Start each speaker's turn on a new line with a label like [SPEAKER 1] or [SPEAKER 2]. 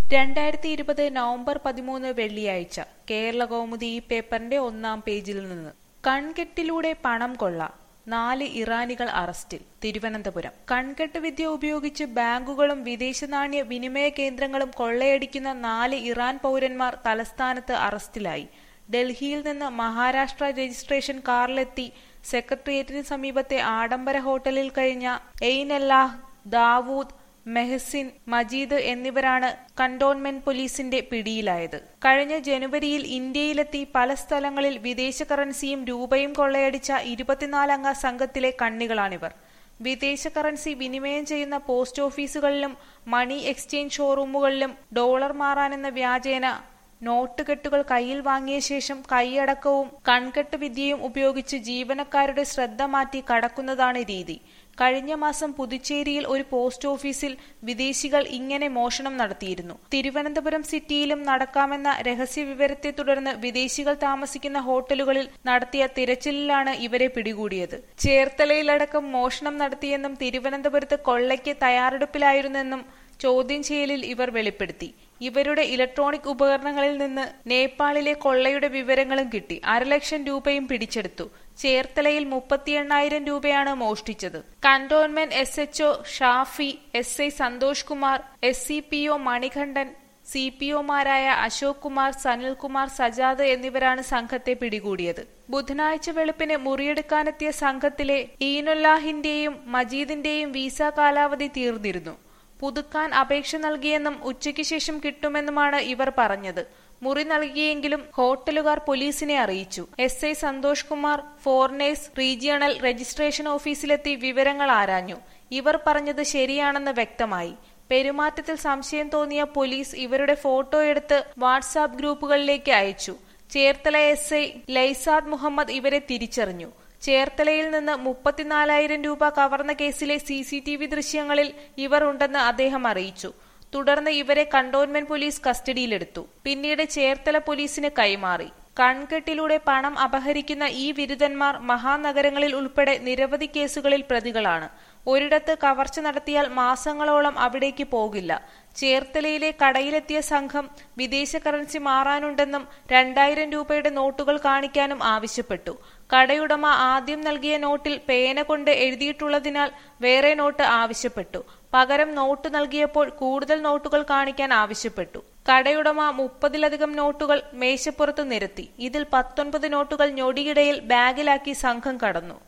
[SPEAKER 1] രണ്ടായിരത്തി ഇരുപത് നവംബർ പതിമൂന്ന് വെള്ളിയാഴ്ച കേരള കൗമുദി ഈ പേപ്പറിന്റെ ഒന്നാം പേജിൽ നിന്ന് കൺകെട്ടിലൂടെ പണം കൊള്ള നാല് ഇറാനികൾ അറസ്റ്റിൽ തിരുവനന്തപുരം കൺകെട്ട് വിദ്യ ഉപയോഗിച്ച് ബാങ്കുകളും വിദേശ നാണ്യ വിനിമയ കേന്ദ്രങ്ങളും കൊള്ളയടിക്കുന്ന നാല് ഇറാൻ പൗരന്മാർ തലസ്ഥാനത്ത് അറസ്റ്റിലായി ഡൽഹിയിൽ നിന്ന് മഹാരാഷ്ട്ര രജിസ്ട്രേഷൻ കാറിലെത്തി സെക്രട്ടേറിയറ്റിന് സമീപത്തെ ആഡംബര ഹോട്ടലിൽ കഴിഞ്ഞ എയ്നല്ലാഹ് ദാവൂദ് മെഹസിൻ മജീദ് എന്നിവരാണ് കന്റോൺമെന്റ് പോലീസിന്റെ പിടിയിലായത് കഴിഞ്ഞ ജനുവരിയിൽ ഇന്ത്യയിലെത്തി പല സ്ഥലങ്ങളിൽ വിദേശ കറൻസിയും രൂപയും കൊള്ളയടിച്ച ഇരുപത്തിനാലംഗ സംഘത്തിലെ കണ്ണികളാണിവർ വിദേശ കറൻസി വിനിമയം ചെയ്യുന്ന പോസ്റ്റ് ഓഫീസുകളിലും മണി എക്സ്ചേഞ്ച് ഷോറൂമുകളിലും ഡോളർ മാറാനെന്ന വ്യാജേന നോട്ട് കെട്ടുകൾ കയ്യിൽ വാങ്ങിയ ശേഷം കൈയടക്കവും കൺകെട്ട് വിദ്യയും ഉപയോഗിച്ച് ജീവനക്കാരുടെ ശ്രദ്ധ മാറ്റി കടക്കുന്നതാണ് രീതി കഴിഞ്ഞ മാസം പുതുച്ചേരിയിൽ ഒരു പോസ്റ്റ് ഓഫീസിൽ വിദേശികൾ ഇങ്ങനെ മോഷണം നടത്തിയിരുന്നു തിരുവനന്തപുരം സിറ്റിയിലും നടക്കാമെന്ന രഹസ്യ വിവരത്തെ തുടർന്ന് വിദേശികൾ താമസിക്കുന്ന ഹോട്ടലുകളിൽ നടത്തിയ തിരച്ചിലിലാണ് ഇവരെ പിടികൂടിയത് ചേർത്തലയിലടക്കം മോഷണം നടത്തിയെന്നും തിരുവനന്തപുരത്ത് കൊള്ളയ്ക്ക് തയ്യാറെടുപ്പിലായിരുന്നെന്നും ചോദ്യം ചെയ്യലിൽ ഇവർ വെളിപ്പെടുത്തി ഇവരുടെ ഇലക്ട്രോണിക് ഉപകരണങ്ങളിൽ നിന്ന് നേപ്പാളിലെ കൊള്ളയുടെ വിവരങ്ങളും കിട്ടി അരലക്ഷം രൂപയും പിടിച്ചെടുത്തു ചേർത്തലയിൽ മുപ്പത്തി എണ്ണായിരം രൂപയാണ് മോഷ്ടിച്ചത് cantonment S HO Shafi S I Santhosh Kumar S C P O Manikandan C P ഒമാരായ അശോക് കുമാർ സനിൽകുമാർ സജാദ് എന്നിവരാണ് സംഘത്തെ പിടികൂടിയത് ബുധനാഴ്ച വെളുപ്പിന് മുറിയെടുക്കാനെത്തിയ സംഘത്തിലെ ഈനുല്ലാഹിന്റെയും മജീദിന്റെയും വീസ കാലാവധി തീർന്നിരുന്നു പുതുക്കാൻ അപേക്ഷ നൽകിയെന്നും ഉച്ചയ്ക്ക് ശേഷം കിട്ടുമെന്നുമാണ് ഇവർ പറഞ്ഞത് മുറി നൽകിയെങ്കിലും ഹോട്ടലുകാർ പോലീസിനെ അറിയിച്ചു S I Santhosh Kumar foreigners regional registration ഓഫീസിലെത്തി വിവരങ്ങൾ ആരാഞ്ഞു ഇവർ പറഞ്ഞത് ശരിയാണെന്ന് വ്യക്തമായി പെരുമാറ്റത്തിൽ സംശയം തോന്നിയ പോലീസ് ഇവരുടെ ഫോട്ടോ എടുത്ത് വാട്സാപ്പ് ഗ്രൂപ്പുകളിലേക്ക് അയച്ചു ചേർത്തല എസ് ഐ ലൈസാദ് മുഹമ്മദ് ഇവരെ തിരിച്ചറിഞ്ഞു ചേർത്തലയിൽ നിന്ന് മുപ്പത്തിനാലായിരം രൂപ കവർന്ന കേസിലെ സി സി ടി വി ദൃശ്യങ്ങളിൽ ഇവർ ഉണ്ടെന്ന് അദ്ദേഹം അറിയിച്ചു തുടർന്ന് ഇവരെ കണ്ടോൺമെന്റ് പോലീസ് കസ്റ്റഡിയിലെടുത്തു പിന്നീട് ചേർത്തല പോലീസിന് കൈമാറി കൺകെട്ടിലൂടെ പണം അപഹരിക്കുന്ന ഈ വിരുദ്ധന്മാർ മഹാനഗരങ്ങളിൽ ഉൾപ്പെടെ നിരവധി കേസുകളിൽ പ്രതികളാണ് ഒരിടത്ത് കവർച്ച നടത്തിയാൽ മാസങ്ങളോളം അവിടേക്ക് പോകില്ല ചേർത്തലയിലെ കടയിലെത്തിയ സംഘം വിദേശ കറൻസി മാറാനുണ്ടെന്നും രണ്ടായിരം രൂപയുടെ നോട്ടുകൾ കാണിക്കാനും ആവശ്യപ്പെട്ടു കടയുടമ ആദ്യം നൽകിയ നോട്ടിൽ പേന കൊണ്ട് എഴുതിയിട്ടുള്ളതിനാൽ വേറെ നോട്ട് ആവശ്യപ്പെട്ടു പകരം നോട്ട് നൽകിയപ്പോൾ കൂടുതൽ നോട്ടുകൾ കാണിക്കാൻ ആവശ്യപ്പെട്ടു കടയുടമ മുപ്പതിലധികം നോട്ടുകൾ മേശപ്പുറത്ത് നിരത്തി ഇതിൽ പത്തൊൻപത് നോട്ടുകൾ ഞൊടിയിടയിൽ ബാഗിലാക്കി സംഘം കടന്നു